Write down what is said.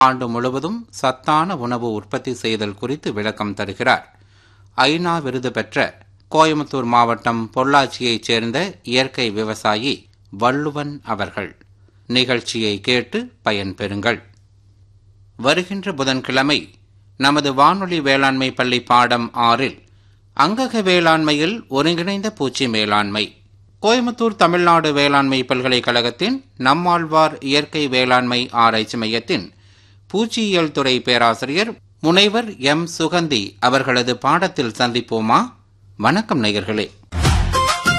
ஆண்டு முழுவதும் சத்தான உணவு உற்பத்தி செய்தல் குறித்து விளக்கம் தருகிறார் ஐநா விருது பெற்ற கோயம்புத்தூர் மாவட்டம் பொள்ளாச்சியைச் சேர்ந்த இயற்கை விவசாயி வள்ளுவன் அவர்கள் நிகழ்ச்சியை கேட்டு பயன்பெறுங்கள் வருகின்ற புதன்கிழமை நமது வானொலி வேளாண்மை பள்ளி பாடம் ஆறில் அங்கக வேளாண்மையில் ஒருங்கிணைந்த பூச்சி மேலாண்மை கோயம்புத்தூர் தமிழ்நாடு வேளாண்மை பல்கலைக்கழகத்தின் நம்மாழ்வார் இயற்கை வேளாண்மை ஆராய்ச்சி மையத்தின் பூச்சியியல் துறை பேராசிரியர் முனைவர் எம் சுகந்தி அவர்களது பாடத்தில் சந்திப்போமா வணக்கம் நேயர்களே